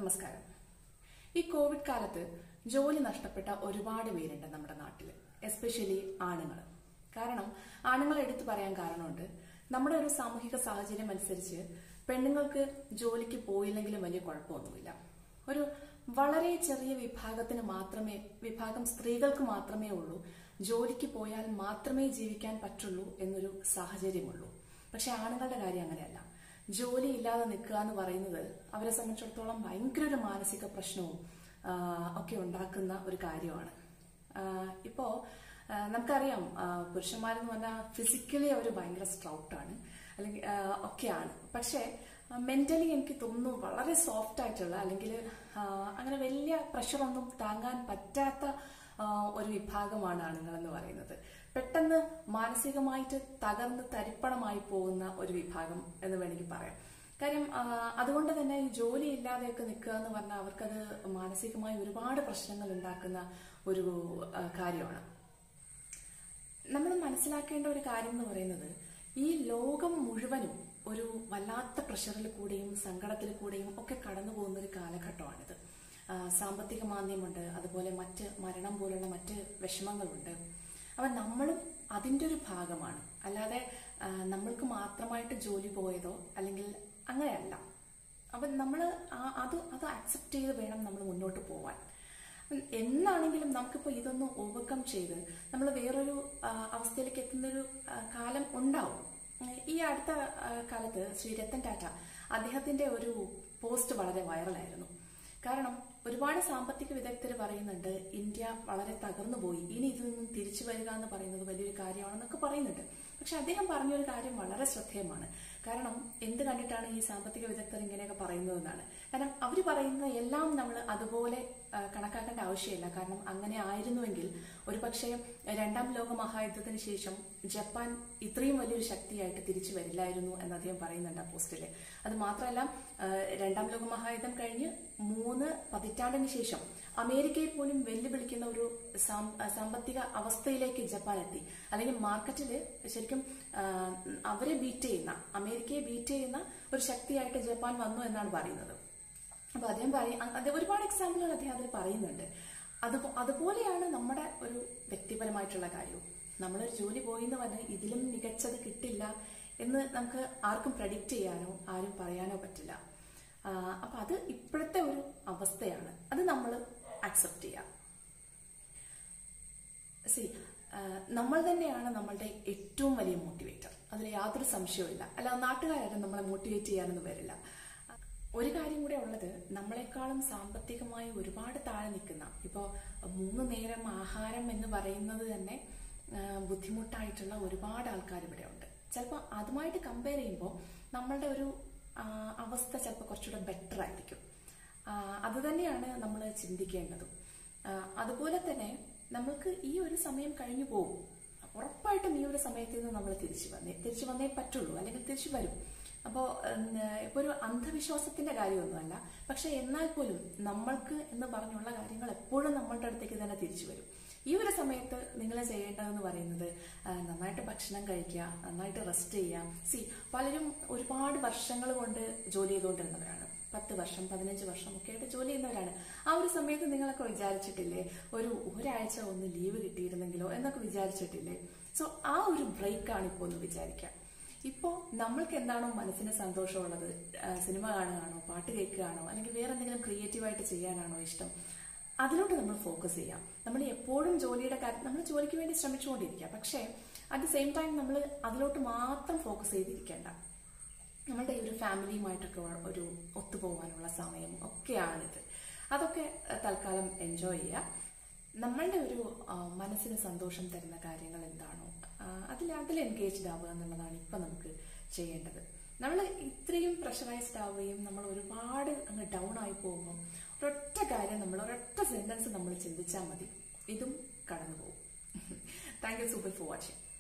നമസ്കാരം ഈ കോവിഡ് കാലത്ത് ജോലി നഷ്ടപ്പെട്ട ഒരുപാട് പേരുണ്ട് നമ്മുടെ നാട്ടിൽ എസ്പെഷ്യലി ആണുങ്ങൾ കാരണം ആണുങ്ങൾ എടുത്തു പറയാൻ കാരണമുണ്ട് നമ്മുടെ ഒരു സാമൂഹിക സാഹചര്യം അനുസരിച്ച് പെണ്ണുങ്ങൾക്ക് ജോലിക്ക് പോയില്ലെങ്കിലും വലിയ കുഴപ്പമൊന്നുമില്ല ഒരു വളരെ ചെറിയ വിഭാഗത്തിന് മാത്രമേ വിഭാഗം സ്ത്രീകൾക്ക് മാത്രമേ ഉള്ളൂ ജോലിക്ക് പോയാൽ മാത്രമേ ജീവിക്കാൻ പറ്റുള്ളൂ എന്നൊരു സാഹചര്യമുള്ളൂ പക്ഷെ ആണുങ്ങളുടെ കാര്യം അങ്ങനെയല്ല ജോലി ഇല്ലാതെ നിൽക്കുക എന്ന് പറയുന്നത് അവരെ സംബന്ധിച്ചിടത്തോളം ഭയങ്കര ഒരു മാനസിക പ്രശ്നവും ആ, ഒക്കെ ഉണ്ടാക്കുന്ന ഒരു കാര്യമാണ് ആ, ഇപ്പോ ആ, നമുക്കറിയാം ആ, പുരുഷന്മാരെന്ന് പറഞ്ഞാൽ ഫിസിക്കലി അവർ ഭയങ്കര സ്ട്രൗട്ടാണ് അല്ലെങ്കിൽ ആ, ഒക്കെയാണ് പക്ഷേ മെന്റലി എനിക്ക് തോന്നുന്നു വളരെ സോഫ്റ്റ് ആയിട്ടുള്ള അല്ലെങ്കിൽ ആ, അങ്ങനെ വലിയ പ്രഷറൊന്നും താങ്ങാൻ പറ്റാത്ത ആ, ഒരു വിഭാഗമാണ് ആണുങ്ങൾ എന്ന് പറയുന്നത് പെട്ടെന്ന് മാനസികമായിട്ട് തകർന്ന് തരിപ്പണമായി പോകുന്ന ഒരു വിഭാഗം എന്ന് വേണമെങ്കിൽ പറയാം കാര്യം ആ, അതുകൊണ്ട് തന്നെ ഈ ജോലി ഇല്ലാതെയൊക്കെ നിൽക്കുക എന്ന് പറഞ്ഞാൽ അവർക്കത് മാനസികമായി ഒരുപാട് പ്രശ്നങ്ങൾ ഉണ്ടാക്കുന്ന ഒരു ആ, കാര്യമാണ് നമ്മൾ മനസ്സിലാക്കേണ്ട ഒരു കാര്യം എന്ന് പറയുന്നത് ഈ ലോകം മുഴുവനും ഒരു വല്ലാത്ത പ്രഷറിൽ കൂടെയും സങ്കടത്തിൽ കൂടെയും ഒക്കെ കടന്നു പോകുന്ന ഒരു കാലഘട്ടമാണിത് ആ, സാമ്പത്തിക മാന്ദ്യമുണ്ട് അതുപോലെ മറ്റ് മരണം പോലുള്ള മറ്റ് വിഷമങ്ങളുണ്ട് അപ്പം നമ്മളും അതിൻ്റെ ഒരു ഭാഗമാണ് അല്ലാതെ ആ, നമ്മൾക്ക് മാത്രമായിട്ട് ജോലി പോയതോ അല്ലെങ്കിൽ അങ്ങനെയല്ല അപ്പം നമ്മൾ അത് അത് അക്സെപ്റ്റ് ചെയ്ത് വേണം നമ്മൾ മുന്നോട്ട് പോവാൻ എന്നാണെങ്കിലും നമുക്കിപ്പോൾ ഇതൊന്ന് ഓവർകം ചെയ്ത് നമ്മൾ വേറൊരു ആ, അവസ്ഥയിലേക്ക് എത്തുന്നൊരു ആ, കാലം ഉണ്ടാവും ഈ അടുത്ത ആ, കാലത്ത് ശ്രീ രത്തൻ ടാറ്റ അദ്ദേഹത്തിന്റെ ഒരു പോസ്റ്റ് വളരെ വൈറലായിരുന്നു കാരണം ഒരുപാട് സാമ്പത്തിക വിദഗ്ധർ പറയുന്നുണ്ട് ഇന്ത്യ വളരെ തകർന്നു പോയി ഇനി ഇതിൽ നിന്നും തിരിച്ചു വരിക എന്ന് പറയുന്നത് വലിയൊരു കാര്യമാണെന്നൊക്കെ പറയുന്നുണ്ട് പക്ഷെ അദ്ദേഹം പറഞ്ഞൊരു കാര്യം വളരെ ശ്രദ്ധേയമാണ് കാരണം എന്ത് കണ്ടിട്ടാണ് ഈ സാമ്പത്തിക വിദഗ്ധർ ഇങ്ങനെയൊക്കെ പറയുന്നതെന്നാണ് കാരണം അവർ പറയുന്ന എല്ലാം നമ്മൾ അതുപോലെ ആ, കണക്കാക്കേണ്ട ആവശ്യമില്ല കാരണം അങ്ങനെ ആയിരുന്നുവെങ്കിൽ ഒരു പക്ഷേ രണ്ടാം ലോക മഹായുദ്ധത്തിന് ശേഷം ജപ്പാൻ ഇത്രയും വലിയൊരു ശക്തിയായിട്ട് തിരിച്ചു വരില്ലായിരുന്നു എന്ന് അദ്ദേഹം പറയുന്നുണ്ട് ആ പോസ്റ്റില് അത് മാത്രമല്ല ആ, രണ്ടാം ലോക മഹായുദ്ധം കഴിഞ്ഞ് മൂന്ന് പതിറ്റാണ്ടിന് ശേഷം അമേരിക്കയെ പോലും വെല്ലുവിളിക്കുന്ന ഒരു സാം- സാമ്പത്തിക അവസ്ഥയിലേക്ക് ജപ്പാൻ എത്തി അല്ലെങ്കിൽ മാർക്കറ്റിൽ ശരിക്കും ആ, അവരെ ബീറ്റ് ചെയ്യുന്ന അമേരിക്കയെ ബീറ്റ് ചെയ്യുന്ന ഒരു ശക്തിയായിട്ട് ജപ്പാൻ വന്നു എന്നാണ് പറയുന്നത് അപ്പൊ അദ്ദേഹം പറയും അത് ഒരുപാട് എക്സാമ്പിളുകൾ അദ്ദേഹം അതിൽ പറയുന്നുണ്ട് അത് അതുപോലെയാണ് നമ്മുടെ ഒരു വ്യക്തിപരമായിട്ടുള്ള കാര്യവും നമ്മളൊരു ജോലി പോയി എന്ന് പറഞ്ഞാൽ ഇതിലും മികച്ചത് കിട്ടില്ല എന്ന് നമുക്ക് ആർക്കും പ്രഡിക്റ്റ് ചെയ്യാനോ ആരും പറയാനോ പറ്റില്ല ആ, അപ്പൊ അത് ഇപ്പോഴത്തെ ഒരു അവസ്ഥയാണ് അത് നമ്മൾ അക്സെപ്റ്റ് ചെയ്യാം സി നമ്മൾ തന്നെയാണ് നമ്മളുടെ ഏറ്റവും വലിയ മോട്ടിവേറ്റർ അതിൽ യാതൊരു സംശയവുമില്ല അല്ല നാട്ടുകാരും നമ്മളെ മോട്ടിവേറ്റ് ചെയ്യാനൊന്നും വരില്ല ഒരു കാര്യം കൂടെ ഉള്ളത് നമ്മളെക്കാളും സാമ്പത്തികമായി ഒരുപാട് താഴെ നിൽക്കുന്ന ഇപ്പോൾ മൂന്ന് നേരം ആഹാരം എന്ന് പറയുന്നത് തന്നെ ആ, ബുദ്ധിമുട്ടായിട്ടുള്ള ഒരുപാട് ആൾക്കാർ ഇവിടെ ഉണ്ട് ചിലപ്പോൾ അതുമായിട്ട് കമ്പയർ ചെയ്യുമ്പോൾ നമ്മളുടെ ഒരു ആ, അവസ്ഥ ചിലപ്പോൾ കുറച്ചുകൂടെ ബെറ്റർ ആയിരിക്കും ആ, അത് തന്നെയാണ് നമ്മൾ ചിന്തിക്കേണ്ടതും ആ, അതുപോലെ തന്നെ നമ്മൾക്ക് ഈ ഒരു സമയം കഴിഞ്ഞു പോകും ഉറപ്പായിട്ടും ഈ ഒരു സമയത്ത് നിന്ന് നമ്മൾ തിരിച്ചു വന്നേ തിരിച്ചു വന്നേ പറ്റുള്ളൂ അല്ലെങ്കിൽ തിരിച്ചു വരും അപ്പോൾ ഇപ്പൊ ഒരു അന്ധവിശ്വാസത്തിന്റെ കാര്യമൊന്നുമല്ല പക്ഷെ എന്നാൽ പോലും നമ്മൾക്ക് എന്ന് പറഞ്ഞുള്ള കാര്യങ്ങൾ എപ്പോഴും നമ്മളുടെ അടുത്തേക്ക് തന്നെ തിരിച്ചു വരും ഈ ഒരു സമയത്ത് നിങ്ങൾ ചെയ്യേണ്ടതെന്ന് പറയുന്നത് ആ, നന്നായിട്ട് ഭക്ഷണം കഴിക്കുക നന്നായിട്ട് റെസ്റ്റ് ചെയ്യുക സി പലരും ഒരുപാട് വർഷങ്ങൾ കൊണ്ട് ജോലി ചെയ്തുകൊണ്ടിരുന്നവരാണ് പത്ത് വർഷം പതിനഞ്ച് വർഷം ഒക്കെ ആയിട്ട് ജോലി ചെയ്യുന്നവരാണ് ആ ഒരു സമയത്ത് നിങ്ങളൊക്കെ വിചാരിച്ചിട്ടില്ലേ ഒരു ഒരാഴ്ച ഒന്ന് ലീവ് കിട്ടിയിരുന്നെങ്കിലോ എന്നൊക്കെ വിചാരിച്ചിട്ടില്ലേ സോ ആ ഒരു ബ്രേക്കാണ് ഇപ്പോൾ ഒന്ന് വിചാരിക്കുക ഇപ്പോൾ നമ്മൾക്ക് എന്താണോ മനസ്സിന് സന്തോഷമുള്ളത് ആ, സിനിമ കാണുകയാണോ പാട്ട് കേൾക്കുകയാണോ അല്ലെങ്കിൽ വേറെ എന്തെങ്കിലും ക്രിയേറ്റീവായിട്ട് ചെയ്യാനാണോ ഇഷ്ടം അതിലോട്ട് നമ്മൾ ഫോക്കസ് ചെയ്യാം നമ്മൾ എപ്പോഴും ജോലിയുടെ കാര്യം നമ്മൾ ജോലിക്ക് വേണ്ടി ശ്രമിച്ചുകൊണ്ടിരിക്കുക പക്ഷേ അറ്റ് ദ സെയിം ടൈം നമ്മൾ അതിലോട്ട് മാത്രം ഫോക്കസ് ചെയ്തിരിക്കേണ്ട നമ്മളുടെ ഈ ഒരു ഫാമിലിയുമായിട്ടൊക്കെ ഉള്ള ഒരു ഒത്തുപോകാനുള്ള സമയം ഒക്കെയാണിത് അതൊക്കെ അഹ്, തൽക്കാലം എൻജോയ് ചെയ്യുക നമ്മളുടെ ഒരു ആ, മനസ്സിന് സന്തോഷം തരുന്ന കാര്യങ്ങൾ എന്താണോ ആ, അതിൽ അതിൽ എൻഗേജ്ഡ് ആവുക എന്നുള്ളതാണ് ഇപ്പം നമുക്ക് ചെയ്യേണ്ടത് നമ്മൾ ഇത്രയും പ്രഷറൈസ്ഡ് ആവുകയും നമ്മൾ ഒരുപാട് അങ്ങ് ഡൗൺ ആയി പോകുമ്പോൾ ഒരൊറ്റ കാര്യം നമ്മൾ ഒരൊറ്റ സെന്റൻസ് നമ്മൾ ചിന്തിച്ചാൽ മതി ഇതും കടന്നു പോകും thank you super for watching